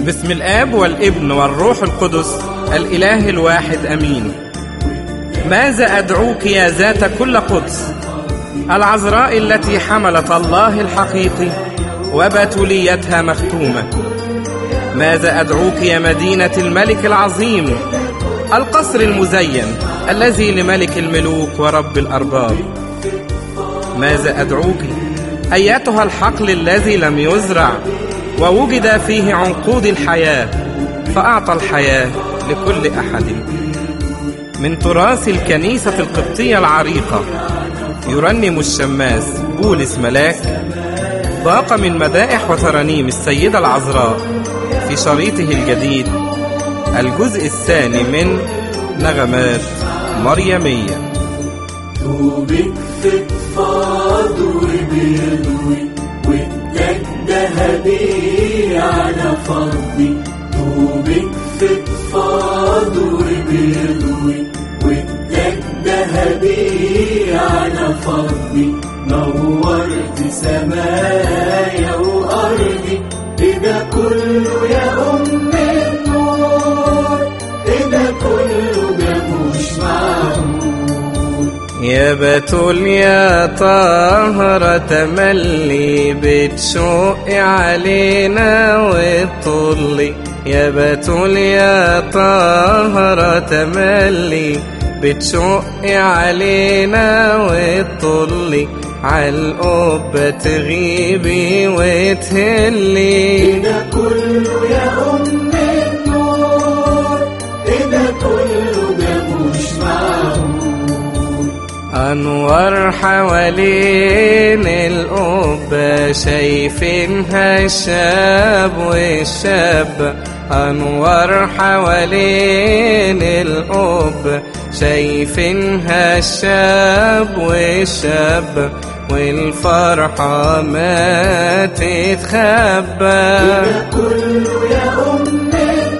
بسم الآب والابن والروح القدس الإله الواحد أمين ماذا أدعوك يا ذات كل قدس العذراء التي حملت الله الحقيقي وبتوليتها مختومة ماذا أدعوك يا مدينة الملك العظيم القصر المزين الذي لملك الملوك ورب الأرباب ماذا أدعوك أيتها الحقل الذي لم يزرع ووجد فيه عنقود الحياة فأعطى الحياة لكل أحد من تراث الكنيسة القبطية العريقة يرنم الشماس بولس ملاك ضاق من مدائح وترانيم السيدة العذراء في شريطه الجديد الجزء الثاني من نغمات مريمية طوبك فضفاض وبيضوي والتاج ذهبي على فضي طوبك فضفاض وبيضوي والتاج ذهبي على فضي نورت سمايا وأرضي إيه ده كله يا أم النور إيه ده كله ده مش معقول يا بتول يا طاهرة تملي بتشق علينا وتطلي يا بتول يا طاهرة تملي بتشق علينا وتطلي عالقبة تغيبي وتهلي ده كله يا أم النور إيه ده كله ده مش معقول أنوار حوالين القبة شايفينها الشاب والشابة أنوار حوالين القبة شايفينها الشاب والشابة والفرحة ما تتخبى ده كله يا أم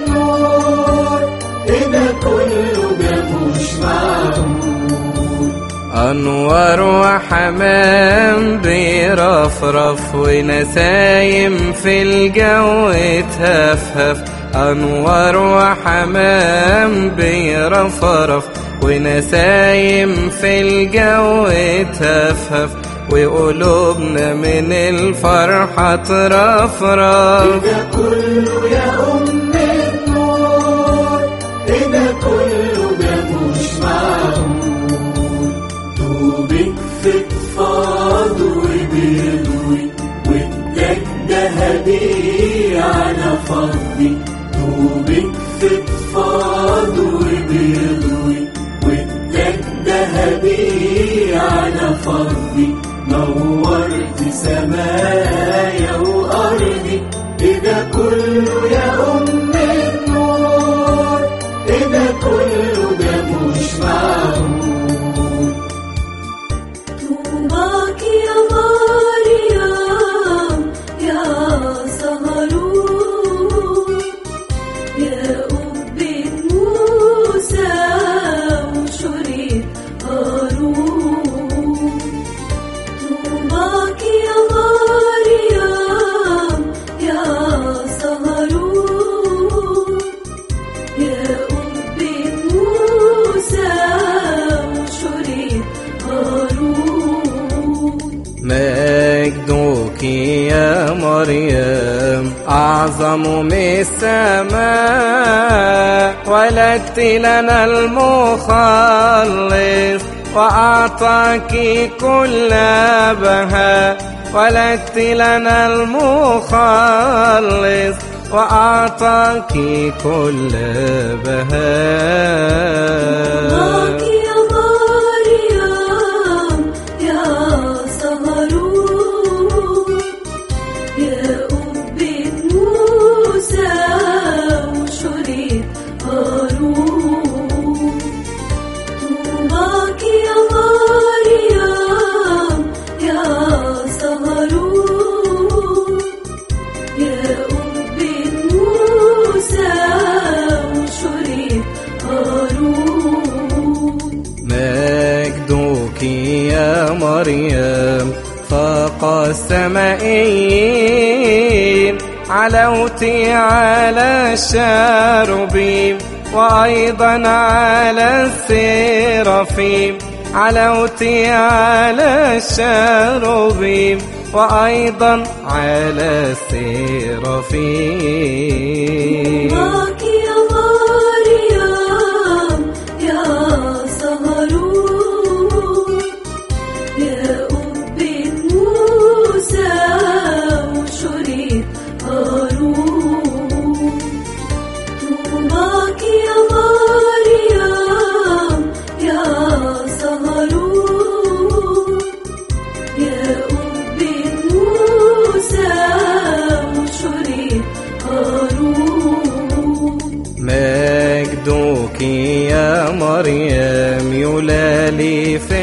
النور إيه ده كله ده مش معقول أنوار وحمام بيرفرف ونسايم في الجو تهفهف أنوار وحمام بيرفرف ونسايم في الجو تهفهف وقلوبنا من الفرحة ترفرف ده كله يا أم النور إيه ده كله ده مش معقول طوبك فضفاض وبيضوي والتاج ذهبي على فضي طوبك فضفاض وبيضوي والتاج ذهبي على فضي نورت سمايا وأرضي إيه ده كله يا أم النور إيه ده كله ده مش معقول طوباك يا مريم يا سهرون يا أبة موسى وشريط هارون طوباك يا مريم يا سهرون يا أبة موسى وشريط هارون مجدك يا مريم أعظم من السماء ولدت لنا المخلص وأعطاك كل بهاء ولدت لنا المخلص وأعطاك كل بهاء طوباك يا مريم يا سهرون يا أبة موسى وشريط هارون طوباك يا مريم يا سهرون يا أبة موسى وشريط هارون مجدك يا مريم فوق السمائين على علوتي على الشاروبيم وأيضا على السرافيم علوتي على الشاروبيم وأيضا على السرافيم معك يا مريم يا صهرون يا أبة موسى وشريف هارون طوباك يا مريم يا صهرون يا أبة موسى وشريف هارون مجدك يا مريم يلالي في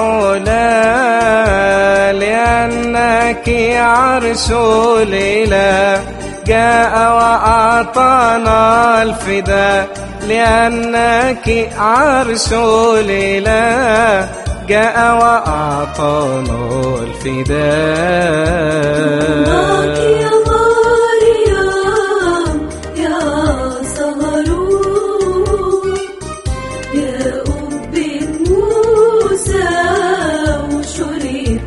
العلا لأنك عرش الإله جاء وأعطانا الفداء لأنك عرش الإله جاء وأعطانا معك الفداء يا مريم يا صهرون يا أبة موسى وشريف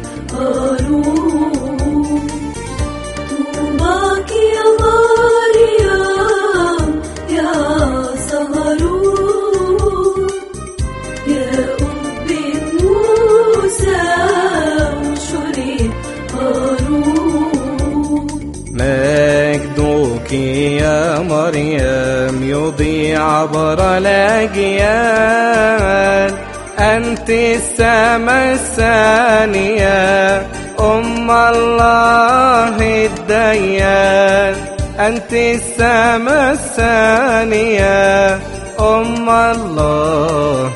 هارون طوباك يا مريم يا صهرون يا أبة موسى وشريف هارون مجدك يا مريم يضيء عبر الأجيال أنت السماء الثانية أم الله الديان أنت السماء الثانية أم الله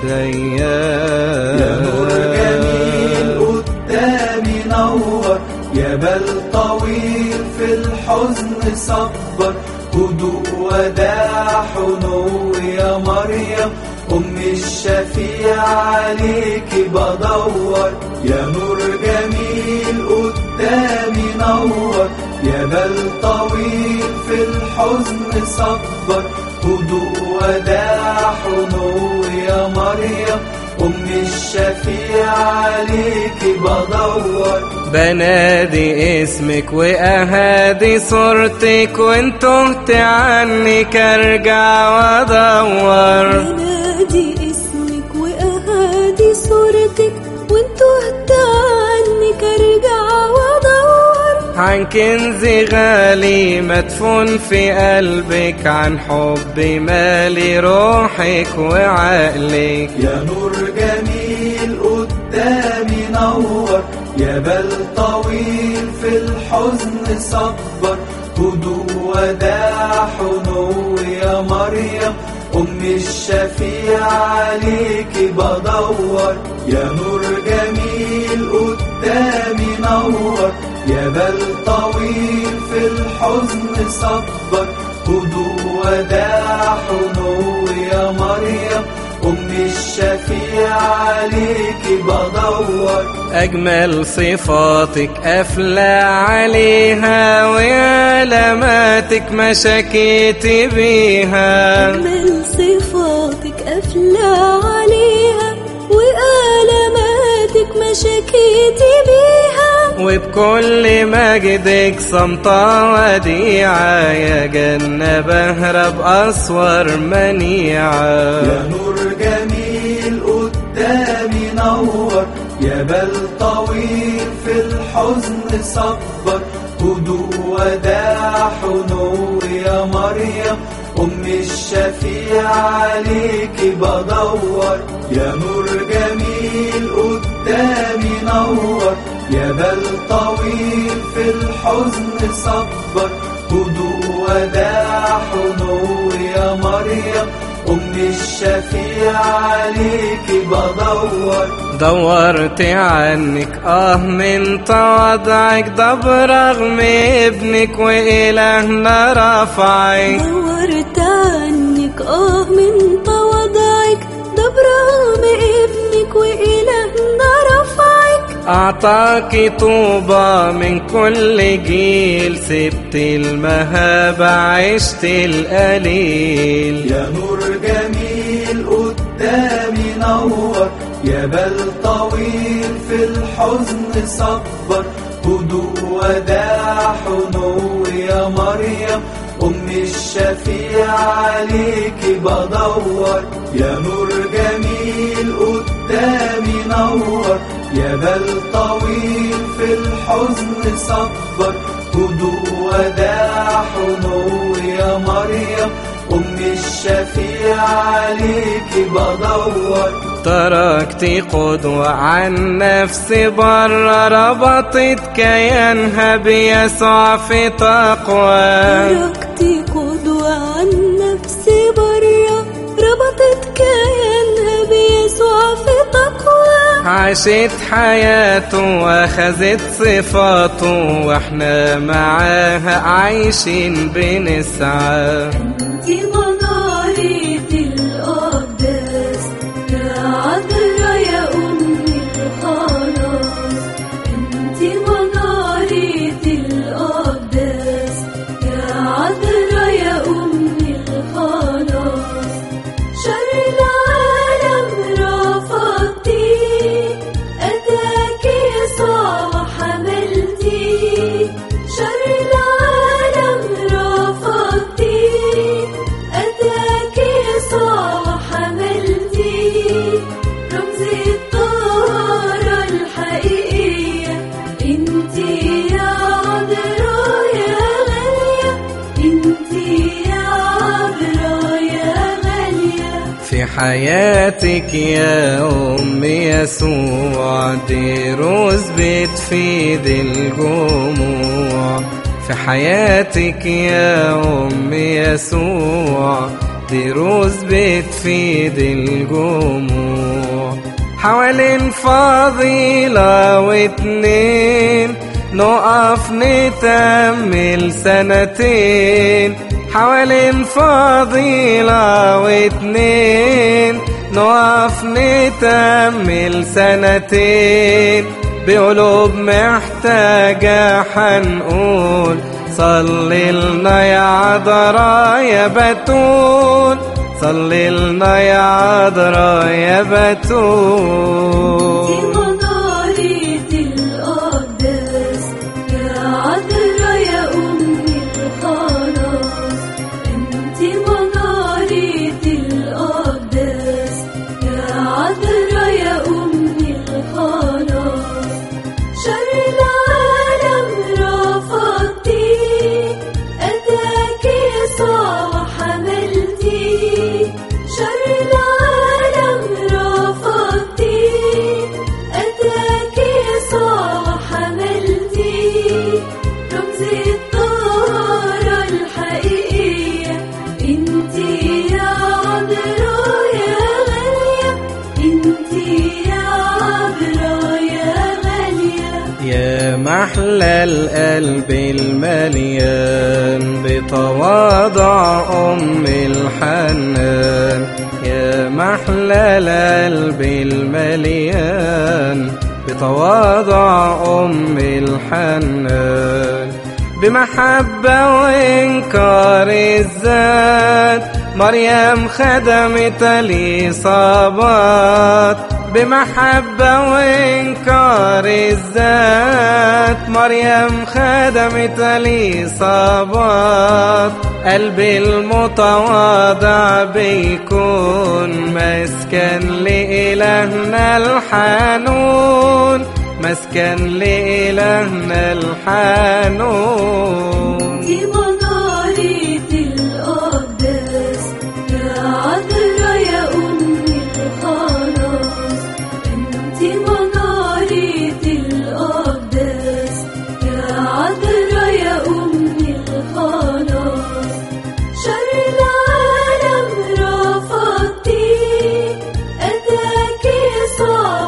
الديان يا نور جميل قدامي نور يا بل طويل في الحزن صبر هدوء وداع حنو يا مريم أم الشفيع عليك بدور يا نور جميل قدامي نور يا بل طويل في الحزن صبر هدوء وداع حنو يا مريم أم الشفيع عليك بدور بنادي اسمك واهادي صورتك وان تهت عنك ارجع وادور بنادي اسمك وأهادي صورتك وانت تهت عنك ارجع وادور عن كنز غالي مدفون في قلبك عن حب مالي روحك وعقلك يا نور جميل قدامي نور يا بل طويل في الحزن صبر هدوء وداع حنو يا مريم أم الشفيع عليك بدور يا نور جميل قدامي نور يا بل طويل في الحزن صبر هدوء وداع حنو يا مريم أم الشفيع عليك بدور أجمل صفاتك أفلى عليها وعلاماتك ما شكيت بيها أجمل صفاتك أفلى عليها وآلاماتك ما شكيت بيها وبكل مجدك صمتة وديعة يا جنة بهرب أسور منيعة يا نور جميل قدامي نور يا بل طويل في الحزن صبر هدوء وداع حنو يا مريم أم الشفيع عليك بدور يا نور جميل قدامي نور يا بل طويل في الحزن صبر هدوء وداع حنو يا مريم أم الشفيع عليك بدور دورت عنك اه من تواضعك ده برغم ابنك وإلهنا رفعك دورت عنك آه من تواضعك ده برغم ابنك وإلهنا رفعك أعطاك طوبى من كل جيل سبت المهابة عشت القليل يا نور جميل قدامي نور يا بل طويل في الحزن صبر هدوء وداع حنو يا مريم أم الشفيع عليك بدور يا نور جميل قدامي نور يا بل طويل في الحزن صبر هدوء وداع حنو يا مريم أم الشفيع عليك بدور تركت قدوة عن نفسي برا ربطت كيانها بيسوع في تقوى تركت قدوة عن نفسي برا ربطت كيانها بيسوع في تقوى عاشت حياته واخذت صفاته واحنا معاها عايشين بنسعى انت منارة القداس يا عذرا يا أم الخلاص انت منارة القداس يا عذرا يا أم الخلاص شر العالم رفضتي أتاك يسوع وحملتي شر العالم رفضتي أتاك يسوع وحملتي رمز الطهارة الحقيقية انتي يا عذراء يا غالية انتي يا عذراء يا غالية في حياتك يا أم يسوع دي روز بتفيد الجموع في حياتك يا أم يسوع دي روز بتفيد الجموع حوالين فضيلة واتنين نقف نتأمل سنتين حوالين فضيلة واتنين نقف نتأمل سنتين بقلوب محتاجة حنقول صلي لنا يا عذراء يا بتول صلي لنا يا عذراء يا انتي بتول منارة القداس يا عذرا يا أم الخلاص انتي منارة القداس يا عذرا يا أم الخلاص شر العالم رفضتي أتاك يسوع وحملتي شر العالم رفضتي أتاك يسوع وحملتي رمز الطهارة الحقيقية انتي يا عذراء يا غالية انتي يا عذراء يا غالية يا محلى القلب المليان بتواضع أم الحنان يا محلى القلب المليان بتواضع أم الحنان بمحبة وإنكار الذات مريم خدمت الإصابات بمحبة وإنكار الذات مريم خدمت الإصابات قلبي المتواضع بيكون مسكن لإلهنا الحنون مسكن لإلهنا الحنون انتي منارة القداس يا عذرا يا أم الخلاص انتي منارة القداس يا عذرا يا أم الخلاص شر العالم رفضتي أتاك يسوع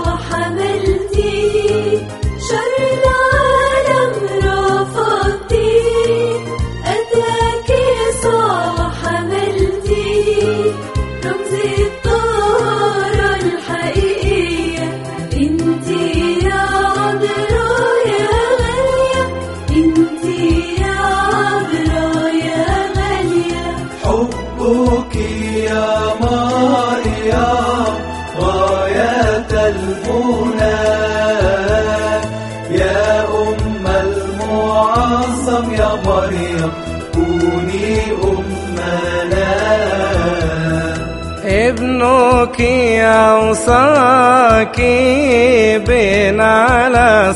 وحملتي شر العالم رفضتي حبك يا مريم غاية المنى يا أم المعظم يا مريم كوني أمنا ابنك أوصاك بين على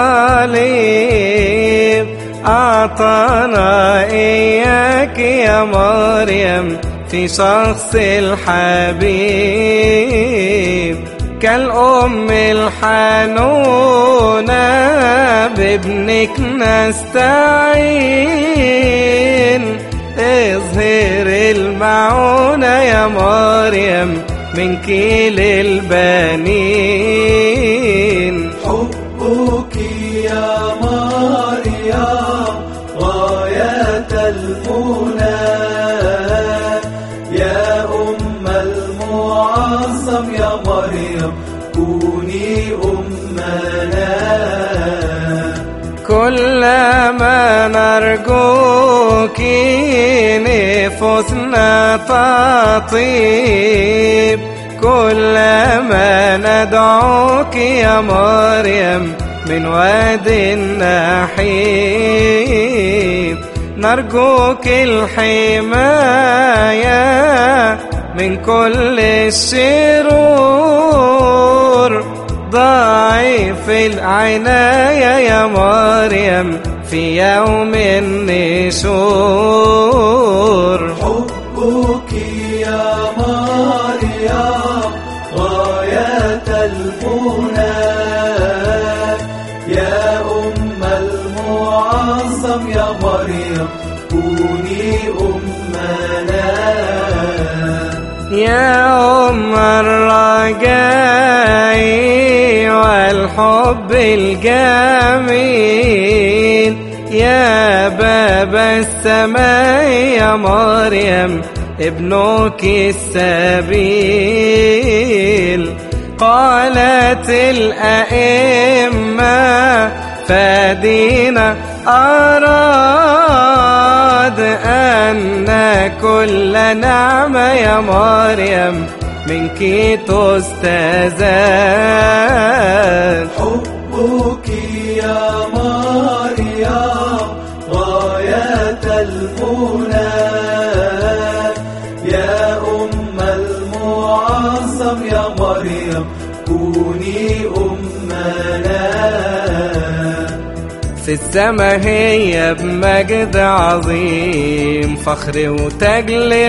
الصليب أعطانا إياك يا مريم في شخص الحبيب كالأم الحنونة بابنك نستعين اظهر المعونة يا مريم منك للبنين حبك يا مريم غاية المنى يا أم المعظم يا مريم كوني أمنا كلما نرجوك نفوسنا تطيب كلما ندعوك يا مريم من واد النحيب نرجوك الحماية من كل الشرور ضعيف العناية يا مريم في يوم النشور حبك يا مريم غاية المنى يا أم المعظم يا مريم كوني أمنا يا أم الرجاء والحب الجميل يا باب السماء يا مريم ابنك السبيل قالت الأئمة فدينا أراد أن كل نعمة يا مريم منك تستزاد حبك يا مريم غاية المنى يا أم المعظم يا مريم كوني أمنا في السما هي بمجد عظيم فخر وتاج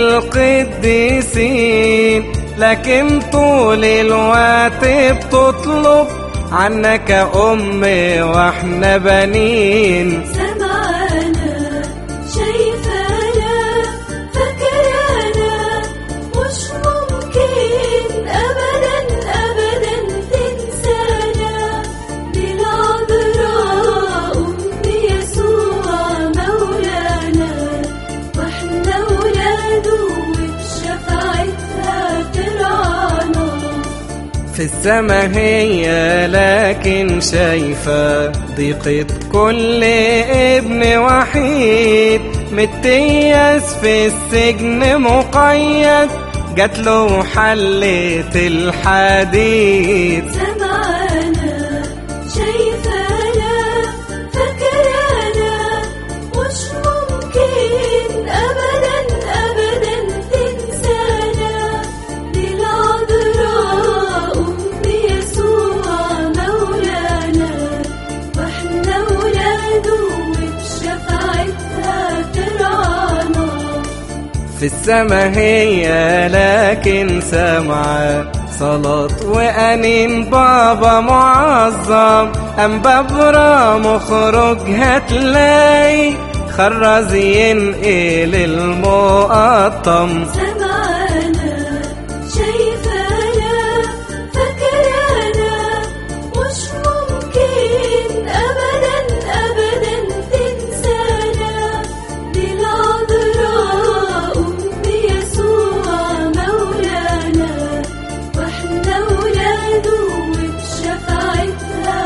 للقديسين لكن طول الوقت بتطلب عنك أم واحنا بنين سمعنا شايفانا فاكرانا مش ممكن أبدا أبدا تنسانا دي العذراء أم يسوع مولانا واحنا ولاده وبشفاعتها ترعانا في السما هي لكن شايفة ضيقة كل ابن وحيد متيس في السجن مقيد جات له حلة الحديد سمعنا شايفانا فاكرانا مش ممكن أبدا أبدا تنسانا دي العذراء أم يسوع مولانا واحنا ولاده وبشفاعتها ترعانا في السما هي لكن سمعة صلاة وأنين بابا معظم أم ببرا مخرج هتلاقي خرز ينقل المقطم سمعنا شايفانا فاكرانا مش ممكن أبدا أبدا تنسانا دي العذراء أم يسوع مولانا واحنا ولاده وبشفاعتها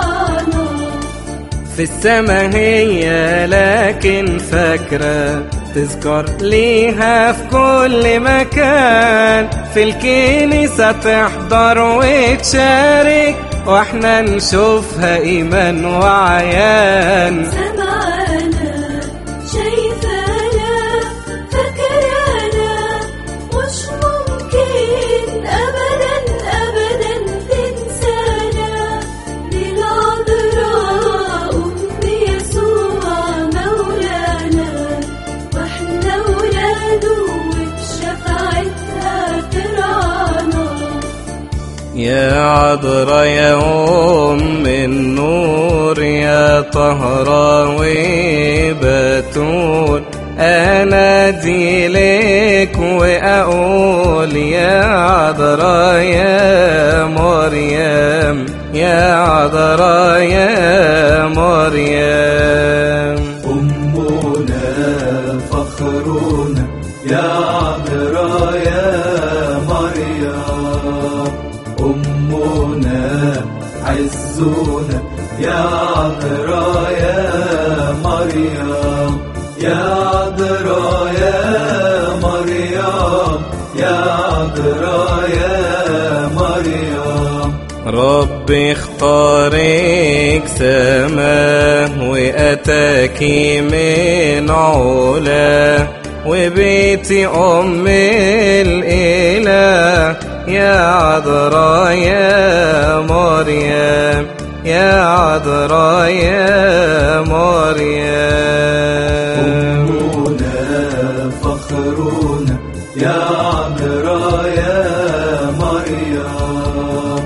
ترعانا في السما هي لكن فاكرة تذكر ليها في كل مكان في الكنيسة تحضر وتشارك واحنا نشوفها إيمان وعيان سمعانا شايفانا فاكرانا مش ممكن أبدا أبدا تنسانا دي العذراء أم يسوع مولانا واحنا ولاده وبشفاعتها ترعانا يا عذرا يا أم النور يا طهرة وبتول أنادي لك وأقول يا عذرا يا مريم يا عذرا يا مريم أمنا فخرنا يا عذراء يا مريم أمنا عزونا يا عذراء يا مريم يا عذراء يا مريم يا عذراء يا مريم ربي اختارك سماه وأتاك من علا وبيتي أم الإله يا عذراء يا مريم يا عذراء يا مريم أمنا فخرنا يا عذراء يا مريم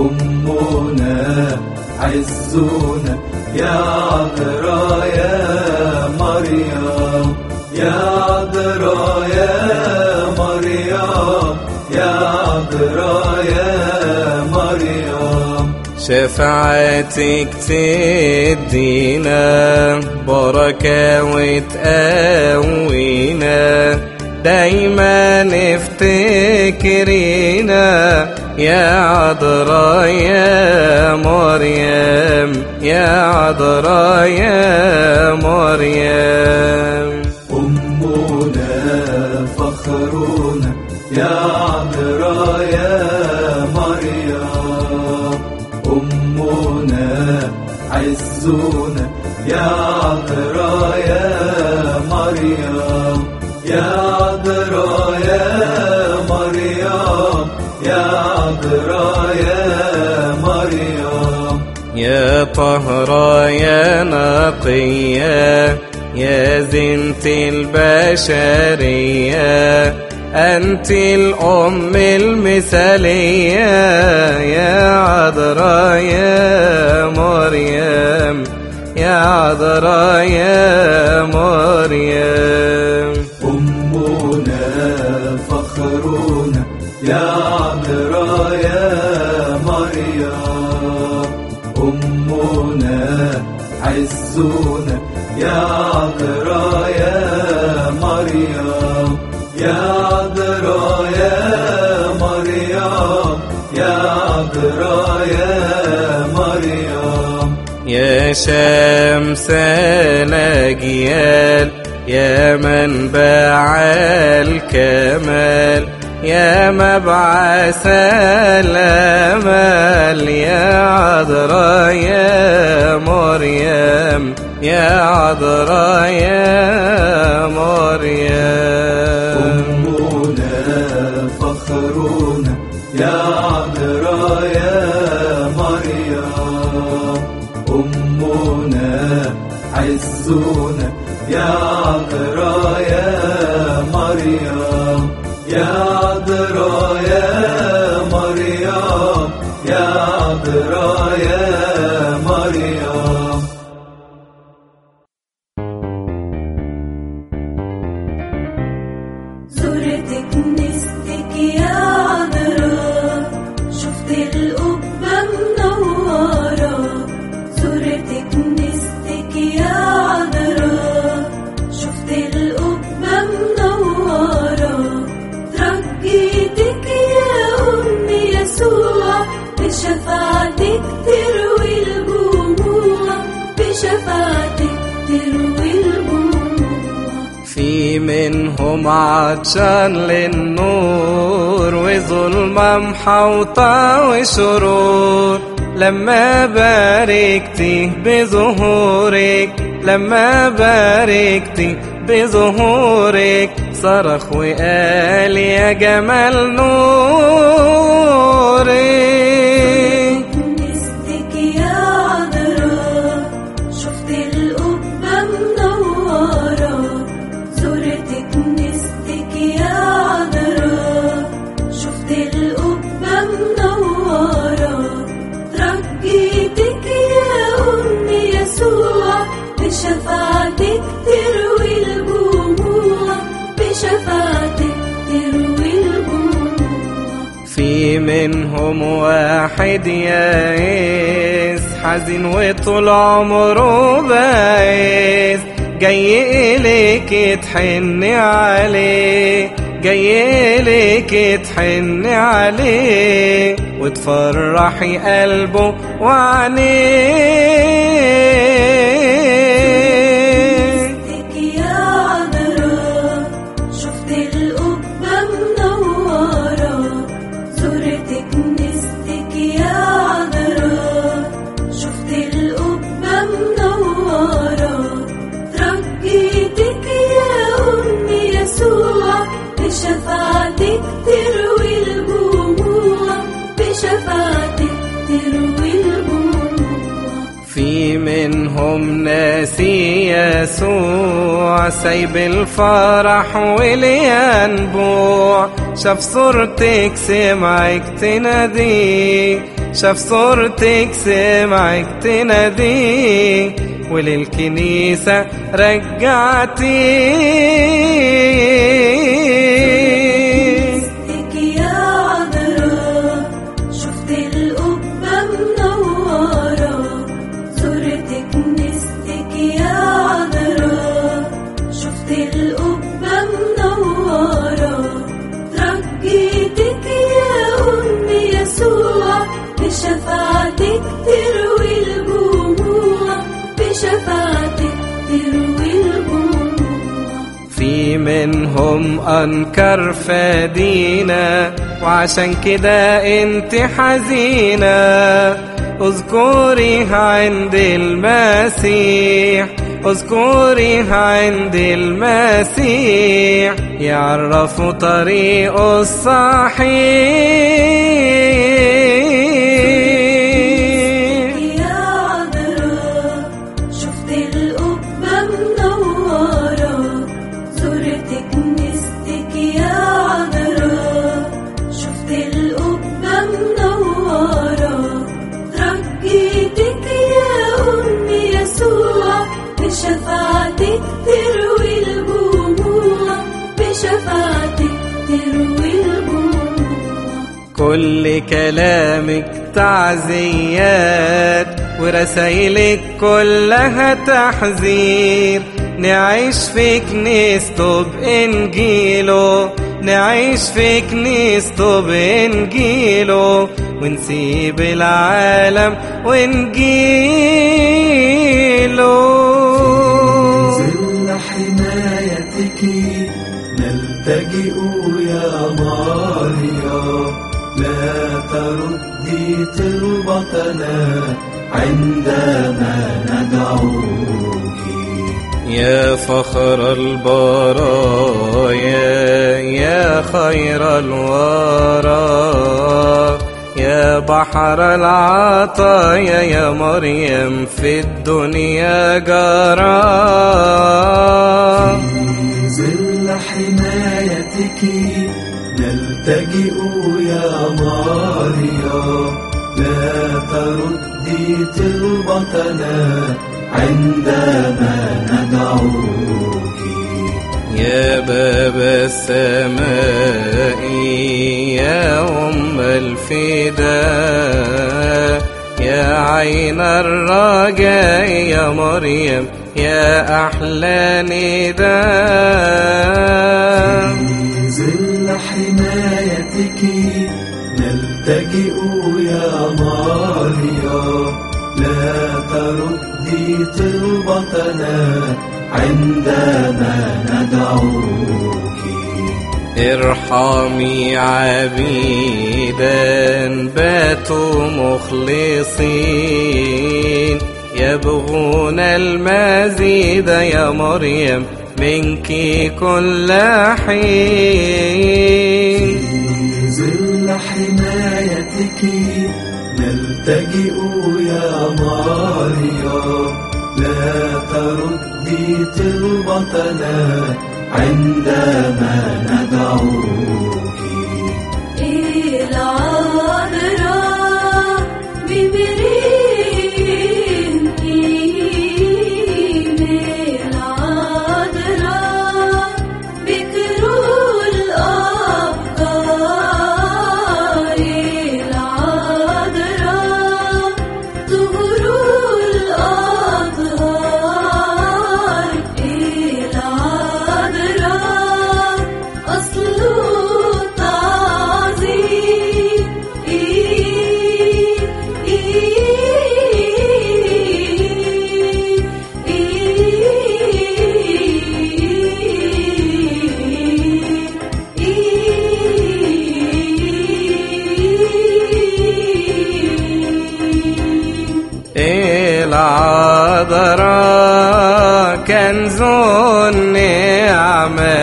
أمنا عزونا يا عذراء يا مريم يا عذراء يا مريم يا عذراء يا مريم شفاعتك تدينا بركة وتقوينا دايما نفتكرينا يا عذراء يا مريم يا عذراء يا مريم أمنا فخرنا يا عذراء يا مريم أمنا عزونا يا عذراء يا مريم يا عذراء يا مريم يا عذراء يا مريم يا طهرة يا نقية يا زنت البشرية أنت الأم المثالية يا عذراء يا مريم يا عذراء يا مريم أمنا فخرنا يا عذراء يا مريم أمنا عزونا يا عذراء يا مريم يا عذراء يا مريم يا عذراء يا مريم يا شمس الأجيال يا منبع الكمال يا مبعث الأمل يا عذراء يا مريم يا عذراء يا مريم أمنا فخرنا يا عذراء يا مريم أمنا عزونا يا عذراء يا مريم يا عذراء يا مريم يا عذراء يا مريم زرت كنيستك يا عذراء شفت القبة منورة زرت كنيستك يا عذراء شفت القبة منورة ترجى منهم عطشان للنور وظلمة محوطة وشرور لما باركتي بظهورك لما باركتي بظهورك صرخ وقال يا جمال نورك كنيستك يا عذراء شفت القبة منورة زرت كنيستك يا عذراء شفت القبة منورة ترجيتك يا أم يسوع بشفاعتك تروي الجموع بشفاعتك تروي الجموع في منهم واحد يائس حزين وطول عمره بائس جاي إليك تحني عليه جاي إليك تحني عليه وتفرحي قلبه وعينيه كنيستك يا عذراء شفت القبة منورة زرت كنيستك يا عذراء شفت القبة منورة ترجيتك يا أم يسوع بشفاعتك تروي الجموع بشفاعتك تروي الجموع في منهم ناسي يسوع سايب الفرح والينبوع شاف صورتك سمعك تنادي شاف صورتك سمعك تنادي وللكنيسة رجعتي كنيستك يا عذراء شفت القبة منورة زرت كنيستك يا عذراء شفت القبة منورة ترجيتك يا أم يسوع بشفاعتك تروي الجموع بشفاعتك تروي الجموع في منهم أنكر فدينا وعشان كده انت حزينة اذكريه عند المسيح اذكريه عند المسيح يعرفوا طريقه الصحيح يا عذراء شفت القبة منورة زرت كنيستك يا عذراء شفت القبة منورة ترجيتك يا أم يسوع بشفاعتك تروي الجموع بشفاعتك تروي الجموع كل كلامك تعزيات ورسايلك كلها تحذير نعيش في كنيسته بإنجيله نعيش في كنيسته بإنجيله ونسيب العالم ونجيله ظل حمايتك نلتجئ يا ماريا لا تردي طلبتنا عندما ندعوك يا فخر البرايا يا خير الورى يا بحر العطايا يا مريم في الدنيا جرى في ظل حمايتك نلتجئ يا ماريا لا تردي طلبتنا عندما ندعوك يا باب السماء يا أم الفداء يا عين الرجاء يا مريم يا أحلى نداء في ظل حمايتك نلتجئ يا ماريا لا تردي طلبتنا عندما ندعوك ارحمي عبيدا باتوا مخلصين يبغون المزيد يا مريم منك كل حين في ظل حمايتك نلتجئ يا مريم لا تردي طلبتنا عندما ندعوك العذراء ببرين العذراء بكر الأبكار العذراء طهر الأطهار العذراء أصل التعظيم العذراء كنز النعمة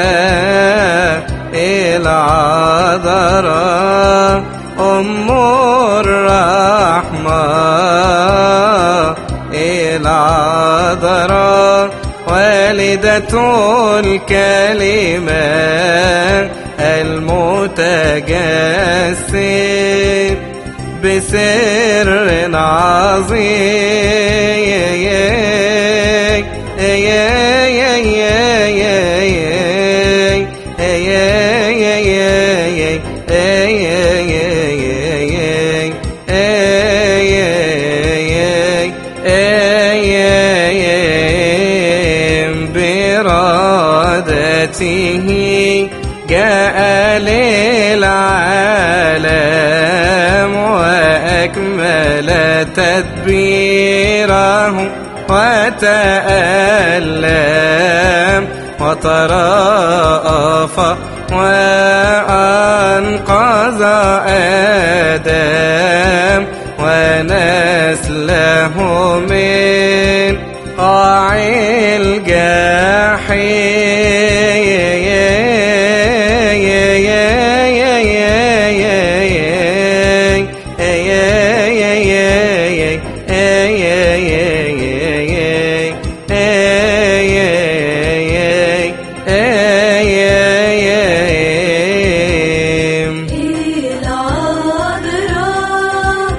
العذراء أم الرحمة العذراء والدة الكلمة المتجسد بسر عظيم برادته جاء للعالم وأكمل تدبيره وتألم وترأف وأنقذ آدم ونسله من قاع الجحيم العذراء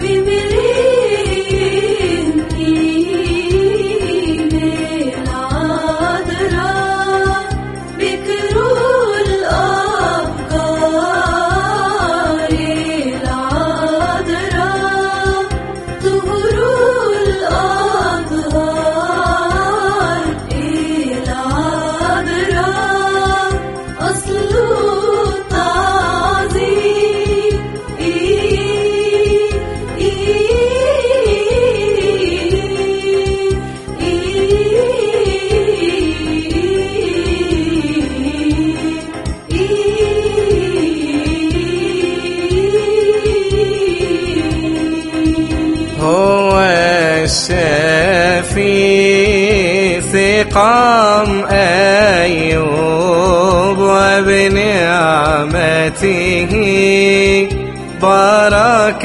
ببرين العذراء بكر الأبكار العذراء طهر الأطهار العذراء أصل التعظيم هو الشافي سقام أيوب وبنعمته بارك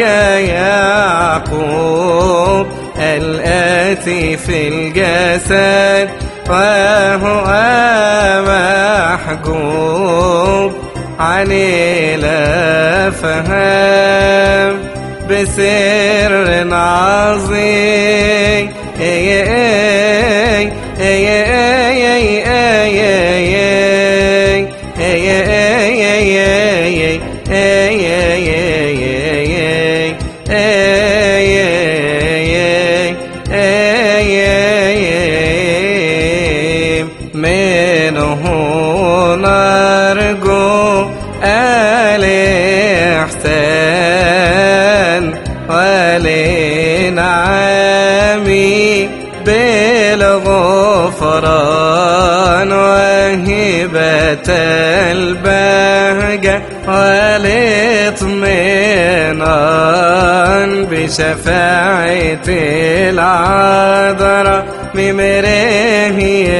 يعقوب الآتي في الجسد وهو محجوب عن الأفهام بسر عظيم منه نرجو الإحسان ولنعمي بالغفران البهجة والاطمئنان بشفاعة العذراء بمره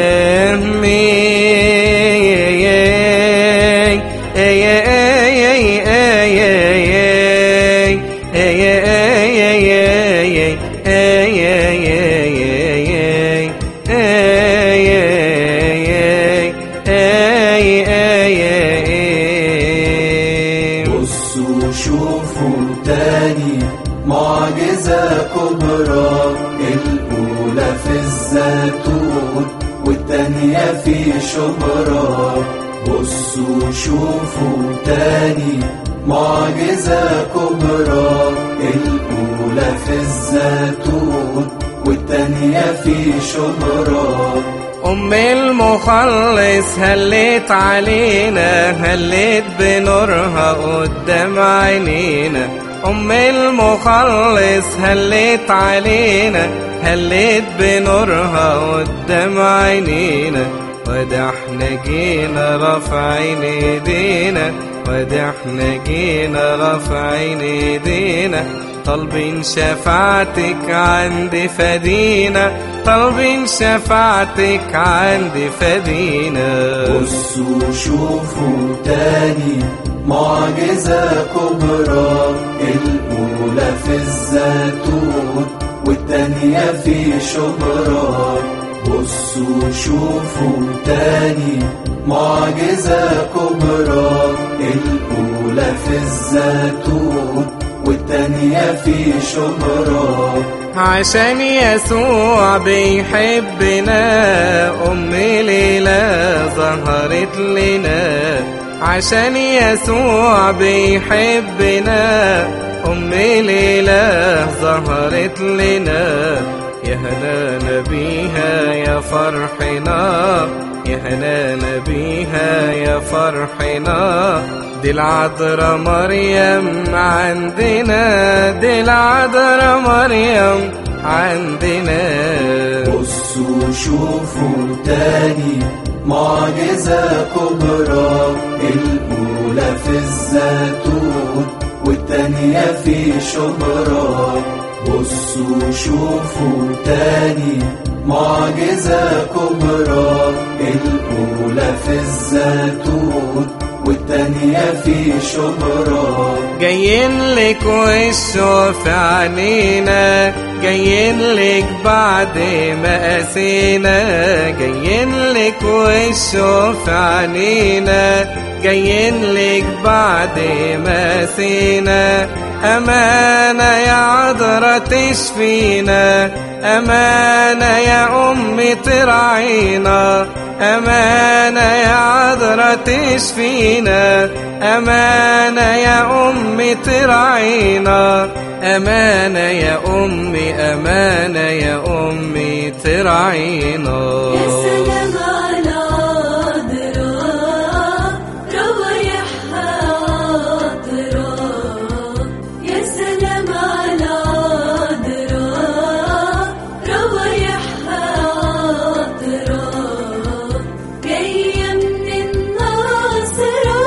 بصوا شوفوا تاني معجزة كبرى الأولى في الزيتون والتانية في شبرا بصوا شوفوا تاني معجزة كبرى الأولى في الزيتون والتانية في شبرا أم المخلص هلت علينا هلت بنورها قدام عينينا أم المخلص هلت علينا هلت بنورها قدام عينينا وده احنا جينا رافعين ايدينا وده احنا جينا رافعين ايدينا طالبين شفاعتك عند فدينا طالبين شفاعتك عند فدينا بصوا شوفوا تاني معجزة كبرى الأولى في الزيتون والتانية في شبرا بصوا شوفوا تاني معجزة كبرى الأولى في الزيتون والتانية في شبرا عشان يسوع بيحبنا أم ليلى ظهرت لنا عشان يسوع بيحبنا أم ليلى ظهرت لنا يا هنانا بيها يا فرحنا يا هنانا بيها يا فرحنا دي العذراء مريم عندنا دي العذراء مريم عندنا بصوا شوفوا تاني معجزة كبرى الأولى في الزيتون والتانية في شبرا بصوا شوفوا تاني معجزة كبرى الأولى في الزيتون والتانية في شبرا جايين لك وشه في عينينا جايين لك بعد ما قسينا جايين لك وشه في عينينا جايين لك بعد ما قسينا أمانة يا عذرة تشفينا أمانة يا أم ترعينا أمانة يا عذرة تشفينا أمانة يا أم ترعينا أمانة يا أمي أمانة يا أمي ترعينا يا سلام على عذراء روايحها عطراء يا سلام على عذراء روايحها عطراء جاية من الناصرة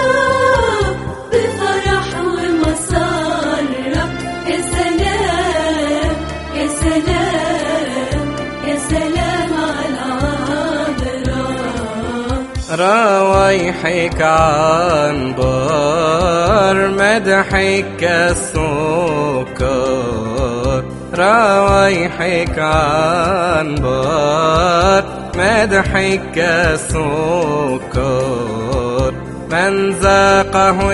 بفرح ومسرة يا سلام يا سلام يا سلام على عذراء روايحك عنبر مدحك السكر روايحك عنبر مدحك السكر من ذاقه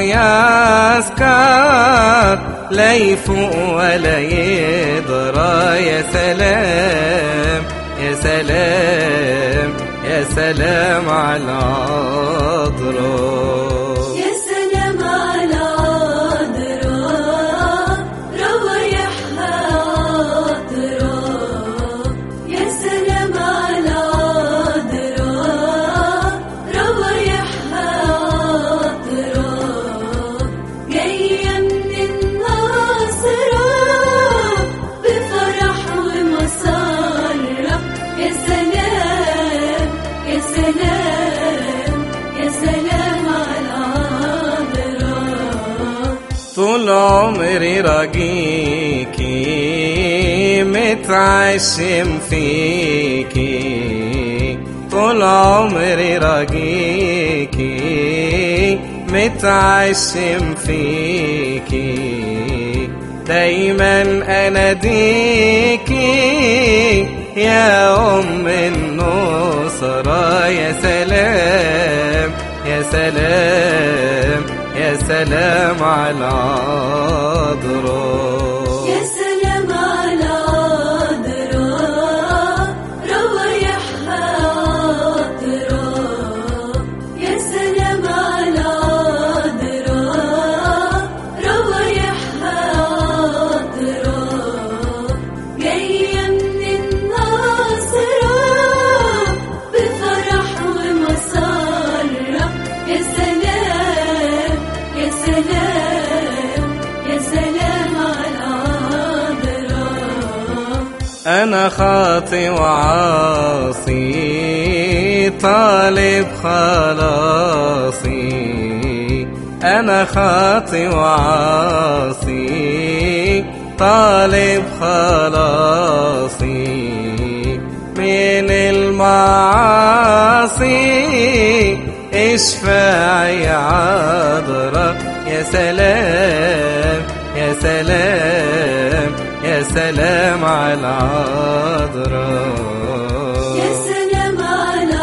يسكر لا يفوق ولا يدرى يا سلام يا سلام يا سلام على العذراء يا سلام على عذراء روايحها عطراء يا سلام على عذراء روايحها عطراء جاية من الناصرة بفرح ومسرة يا سلام يا سلام يا سلام طول عمري راجيكي متعشم فيكي طول عمري راجيكي متعشم فيكي دايما اناديكي يا ام النصرة يا سلام يا سلام يا سلام على العذراء يا سلام على عذراء روايحها عطراء يا سلام على عذراء روايحها عطراء جاية من الناصرة بفرح ومسرة يا سلام يا سلام يا سلام على عذراء أنا خاطي وعاصي طالب خلاصي أنا خاطي وعاصي طالب خلاصي من المعاصي اشفعي عذرا يا سلام يا سلام يا سلام على العذراء يا سلام على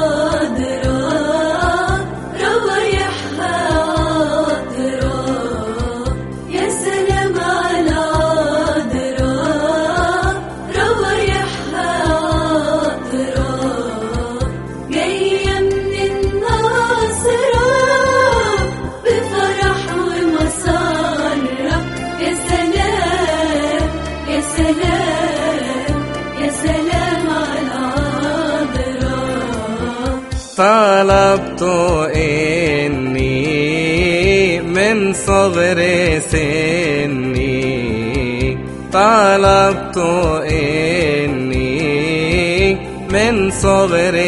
عذراء روايحها عطراء يا سلام على عذراء روايحها عطراء جاية من الناصرة بفرح ومسرة يا سلام يا سلام يا سلام على عذراء طلبت إني من صغر سني طلبت إني من صغر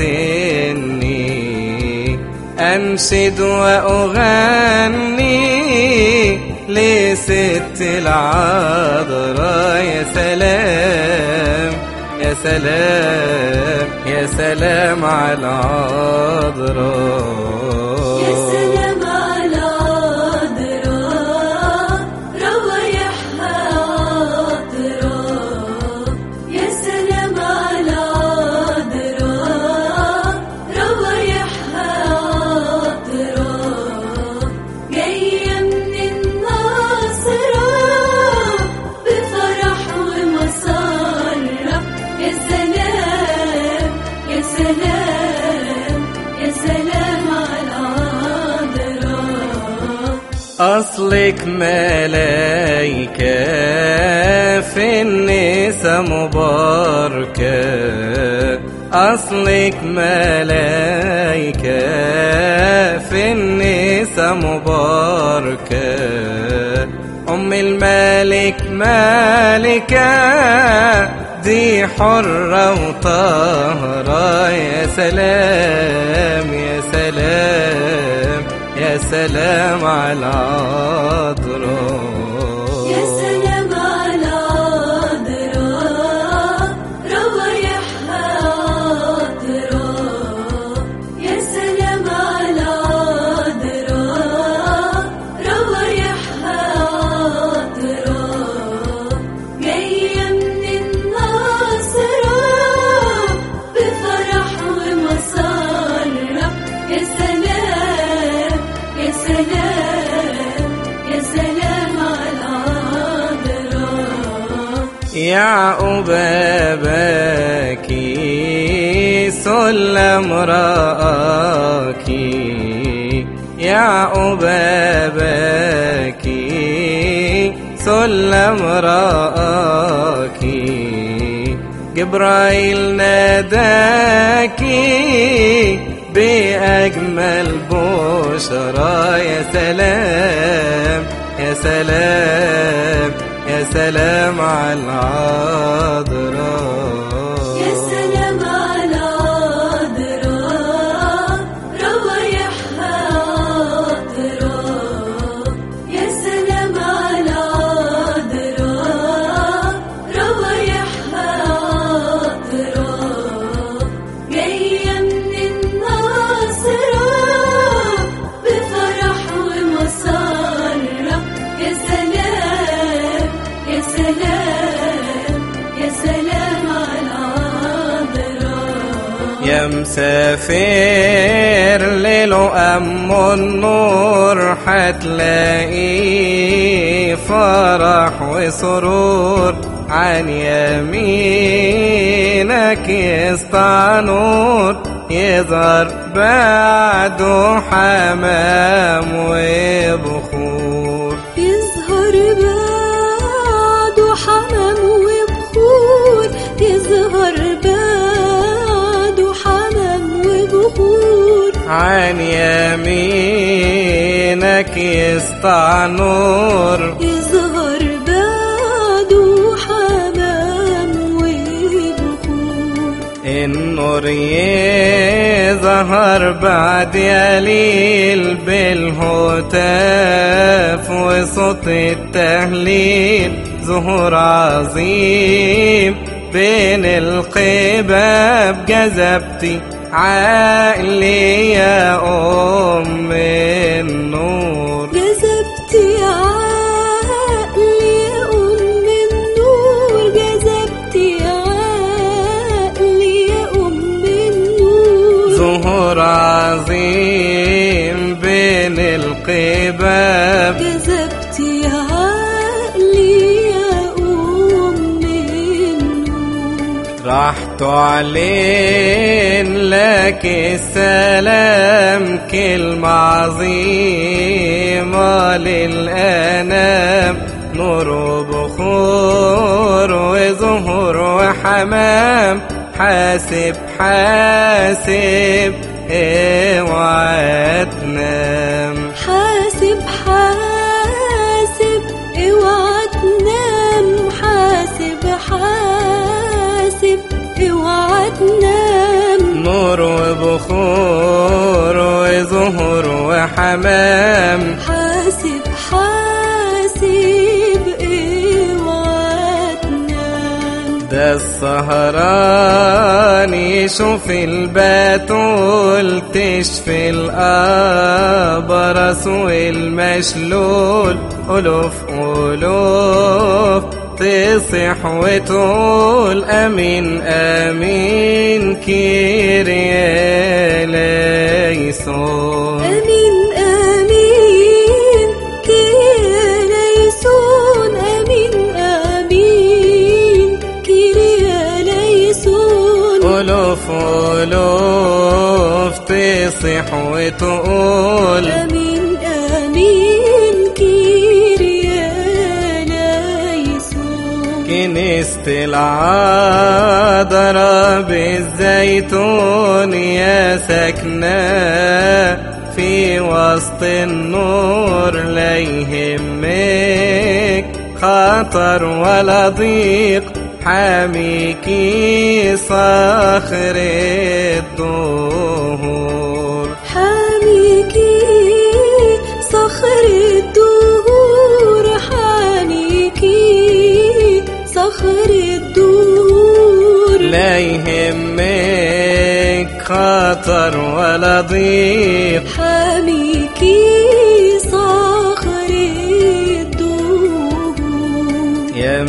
سني أنشد وأغني لست العذراء يا سلام يا سلام يا سلام على العذراء يا سلام على عذراء روايحها عطراء يا سلام على عذراء روايحها عطراء جاية من الناصرة بفرح ومسرة يا سلام يا سلام يا سلام على عذراء أصلك ملايكة في النساء مباركة أصلك ملايكة في النساء مباركة أم الملك مالكة دي حرة وطاهرة يا سلام يا سلام يا سلام على العذراء يا سلام على عذراء روايحها عطراء يا سلام على عذراء روايحها عطراء جاية من الناصرة بفرح ومسرة يا سلام يا سلام يا سلام على عذراء يعقوب باكي سلم رآكي يعقوب باكي سلم رآكي جبرائيل ناداكي بأجمل بشرى يا سلام يا سلام يا سلام على العذراء يا سلام على عذراء روايحها عطراء يا سلام مسافر ليله أم النور حتلاقيه فرح وسرور عن يمينك يسطع نور يظهر بعده حمام وبخور يظهر بعده حمام وبخور يظهر بعده حمام وبخور عن يمينك يسطع نور يظهر بعده حمام وبخور النور يظهر بعد يليل بالهتاف وصوت التهليل ظهور عظيم بين القباب جذبتي عقلي يا أم النور جذبتي عقلي يا أم النور جذبتي عقلي يا أم النور ظهور عظيم بين القباب جذبتي عقلي يا أم النور راح تعلن لك السلام كلمة عظيمة للأنام نور وبخور وزهور وحمام حاسب حاسب اوعى تنام حاسب حاسب اوعى تنام حاسب حاسب اوعى تنام نور وبخور وزهور وحمام حاسب حاسب اوعى تنام ده السهران يشوف البتول تشفي الأبرص والمشلول ألوف ألوف تصح وتقول أمين أمين كيريا ليسون امين امين كيريا ليسون امين امين كيريا ليسون ألوف ألوف تصح وتقول امين امين كيريا ليسون كنيسة العذراء بالزيتون يا سكنة في وسط النور لا يهمك خطر ولا ضيق حاميكي صخر الدهور حاميكي صخر الدهور حاميكي صخر الدهور لا يهمك خطر ولا ضيق حاميكي صخر الدهور يا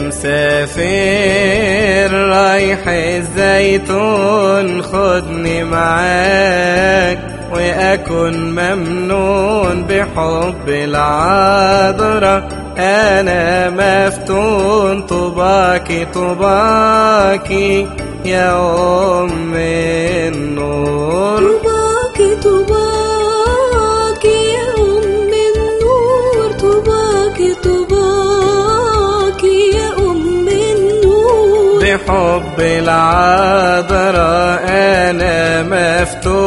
مسافر رايح الزيتون خدني معاك وأكون ممنون بحب العذراء أنا مفتون طباكي طباكي يا أم النور طوباكي طوباكي يا أم النور طوباكي طوباكي يا أم النور بحب العذراء أنا مفتون